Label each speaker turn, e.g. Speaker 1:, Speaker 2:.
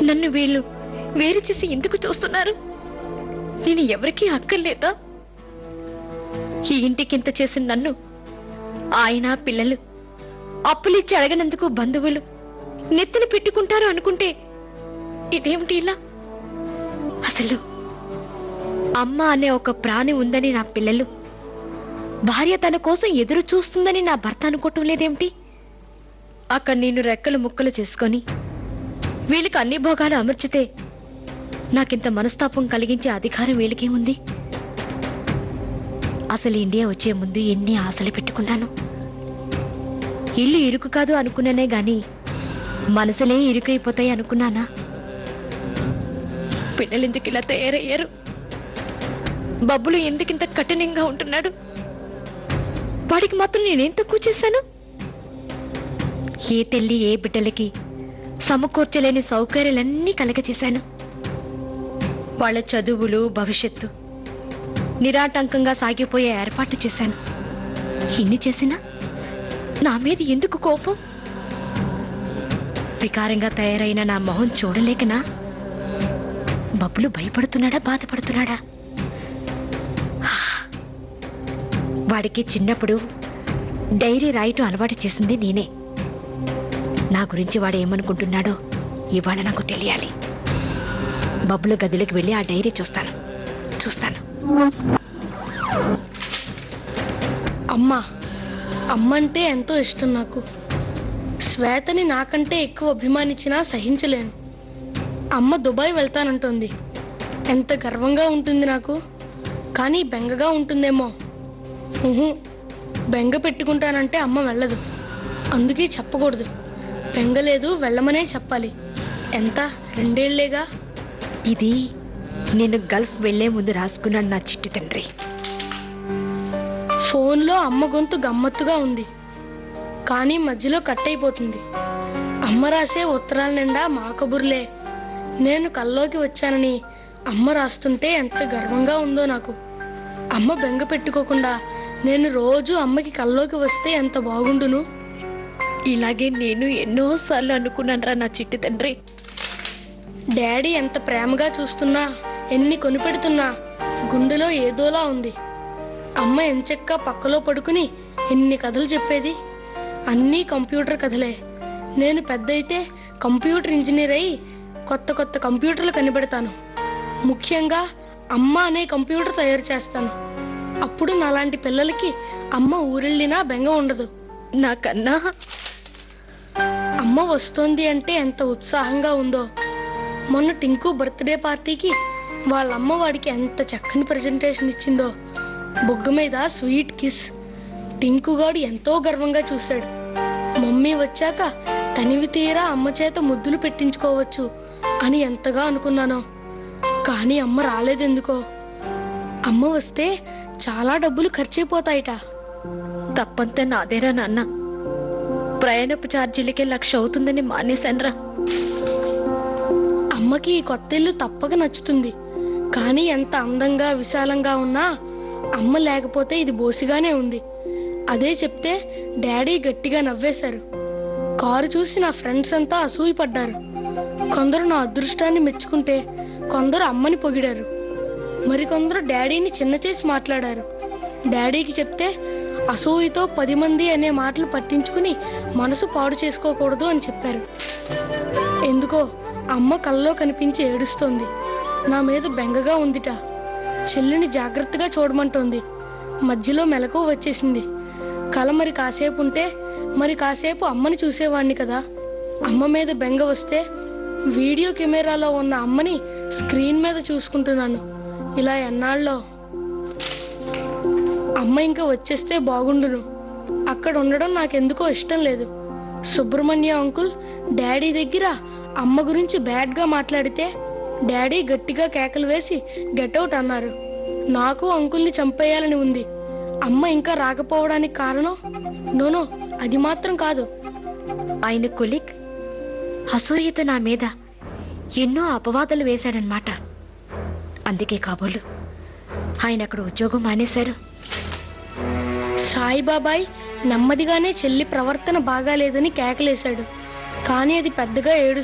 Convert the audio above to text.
Speaker 1: నన్ను వీళ్ళు వేరు చేసి ఎందుకు చూస్తున్నారు నేను ఎవరికీ అక్కర్లేదా ఈ ఇంటికింత చేసిన నన్ను ఆయన పిల్లలు అప్పులిచ్చి అడగనందుకు బంధువులు నెత్తిన పెట్టుకుంటారు అనుకుంటే ఇదేమిటి ఇలా అసలు అమ్మ అనే ఒక ప్రాణి ఉందని నా పిల్లలు భార్య తన కోసం ఎదురు చూస్తుందని నా భర్త అనుకోవటం లేదేమిటి అక్కడ నేను రెక్కలు ముక్కలు చేసుకొని వీళ్ళకి అన్ని భోగాలు అమర్చితే నాకింత మనస్తాపం కలిగించే అధికారం వీళ్ళకి ఉంది అసలు ఇండియా వచ్చే ముందు ఎన్ని ఆశలు పెట్టుకున్నాను ఇల్లు ఇరుకు కాదు అనుకున్నానే గాని మనసులే ఇరుకైపోతాయి అనుకున్నానా పిల్లలు ఎందుకు ఇలా తయారయ్యారు బబ్బులు ఎందుకింత కఠినంగా ఉంటున్నాడు వాడికి మాత్రం నేనేం తక్కువ చేశాను ఏ తల్లి ఏ బిడ్డలకి సమకూర్చలేని సౌకర్యాలన్నీ కలగచేశాను వాళ్ళ చదువులు భవిష్యత్తు నిరాటంకంగా సాగిపోయే ఏర్పాటు చేశాను ఇన్ని చేసినా నా మీద ఎందుకు కోపం వికారంగా తయారైన నా మొహం చూడలేకనా బబ్బులు భయపడుతున్నాడా బాధపడుతున్నాడా వాడికి చిన్నప్పుడు డైరీ రాయటం అలవాటు చేసింది నేనే నా గురించి వాడు ఏమనుకుంటున్నాడో ఇవాళ నాకు తెలియాలి బబ్బుల గదిలోకి వెళ్ళి ఆ డైరీ చూస్తాను చూస్తాను
Speaker 2: అమ్మ అమ్మంటే ఎంతో ఇష్టం నాకు శ్వేతని నాకంటే ఎక్కువ అభిమానించినా సహించలేను అమ్మ దుబాయ్ వెళ్తానంటోంది ఎంత గర్వంగా ఉంటుంది నాకు కానీ బెంగగా ఉంటుందేమో ఉహు, బెంగ పెట్టుకుంటానంటే అమ్మ వెళ్ళదు అందుకే చెప్పకూడదు బెంగ లేదు వెళ్ళమనే చెప్పాలి ఎంత రెండేళ్లేగా
Speaker 1: ఇది నేను గల్ఫ్ వెళ్లే ముందు రాసుకున్నాను నా చిట్టి తండ్రి
Speaker 2: ఫోన్లో అమ్మ గొంతు గమ్మత్తుగా ఉంది కానీ మధ్యలో కట్ అయిపోతుంది అమ్మ రాసే ఉత్తరాల నిండా మా కబుర్లే నేను కల్లోకి వచ్చానని అమ్మ రాస్తుంటే ఎంత గర్వంగా ఉందో నాకు అమ్మ బెంగ పెట్టుకోకుండా నేను రోజు అమ్మకి కల్లోకి వస్తే ఎంత బాగుండును
Speaker 1: ఇలాగే నేను ఎన్నోసార్లు అనుకున్నాను నా చిట్టి తండ్రి
Speaker 2: డాడీ ఎంత ప్రేమగా చూస్తున్నా ఎన్ని కొనిపెడుతున్నా గుండెలో ఏదోలా ఉంది అమ్మ ఎంచక్క పక్కలో పడుకుని ఎన్ని కథలు చెప్పేది అన్నీ కంప్యూటర్ కథలే నేను పెద్దయితే కంప్యూటర్ ఇంజనీర్ అయి కొత్త కొత్త కంప్యూటర్లు కనిపెడతాను ముఖ్యంగా అమ్మ అనే కంప్యూటర్ తయారు చేస్తాను అప్పుడు నాలాంటి పిల్లలకి అమ్మ ఊరెళ్ళినా బెంగ ఉండదు
Speaker 1: నాకన్నా
Speaker 2: అమ్మ వస్తోంది అంటే ఎంత ఉత్సాహంగా ఉందో మొన్న టింకు బర్త్డే పార్టీకి వాళ్ళ అమ్మ వాడికి ఎంత చక్కని ప్రెజెంటేషన్ ఇచ్చిందో బొగ్గ మీద స్వీట్ కిస్ టింకుగాడు ఎంతో గర్వంగా చూశాడు మమ్మీ వచ్చాక తనివి తీరా అమ్మ చేత ముద్దులు పెట్టించుకోవచ్చు అని ఎంతగా అనుకున్నానో కానీ అమ్మ రాలేదెందుకో అమ్మ వస్తే చాలా డబ్బులు ఖర్చయిపోతాయిట
Speaker 1: తప్పంతా నాదేరా నాన్న ప్రయాణపు ఛార్జీలకే లక్ష అవుతుందని మానేశాన్రా
Speaker 2: అమ్మకి ఈ కొత్త ఇల్లు తప్పక నచ్చుతుంది కానీ ఎంత అందంగా విశాలంగా ఉన్నా అమ్మ లేకపోతే ఇది బోసిగానే ఉంది అదే చెప్తే డాడీ గట్టిగా నవ్వేశారు కారు చూసి నా ఫ్రెండ్స్ అంతా అసూయపడ్డారు కొందరు నా అదృష్టాన్ని మెచ్చుకుంటే కొందరు అమ్మని పొగిడారు మరికొందరు డాడీని చిన్న చేసి మాట్లాడారు డాడీకి చెప్తే అసూయతో పది మంది అనే మాటలు పట్టించుకుని మనసు పాడు చేసుకోకూడదు అని చెప్పారు ఎందుకో అమ్మ కల్లో కనిపించి ఏడుస్తోంది నా మీద బెంగగా ఉందిట చెల్లిని జాగ్రత్తగా చూడమంటోంది మధ్యలో మెలకు వచ్చేసింది కల మరి కాసేపు ఉంటే మరి కాసేపు అమ్మని చూసేవాణ్ణి కదా అమ్మ మీద బెంగ వస్తే వీడియో కెమెరాలో ఉన్న అమ్మని స్క్రీన్ మీద చూసుకుంటున్నాను ఇలా ఎన్నాళ్ళలో అమ్మ ఇంకా వచ్చేస్తే బాగుండును అక్కడ ఉండడం నాకెందుకో ఇష్టం లేదు సుబ్రహ్మణ్య అంకుల్ డాడీ దగ్గర అమ్మ గురించి బ్యాడ్ గా మాట్లాడితే డాడీ గట్టిగా కేకలు వేసి గెటౌట్ అన్నారు నాకు అంకుల్ని చంపేయాలని ఉంది అమ్మ ఇంకా రాకపోవడానికి కారణం నోనో అది మాత్రం కాదు
Speaker 1: ఆయన కొలిక్ అసూయత నా మీద ఎన్నో అపవాదాలు వేశాడనమాట అందుకే కాబోలు ఆయన అక్కడ ఉద్యోగం మానేశారు
Speaker 2: సాయిబాబాయ్ నెమ్మదిగానే చెల్లి ప్రవర్తన బాగాలేదని కేకలేశాడు కానీ అది పెద్దగా ఏడు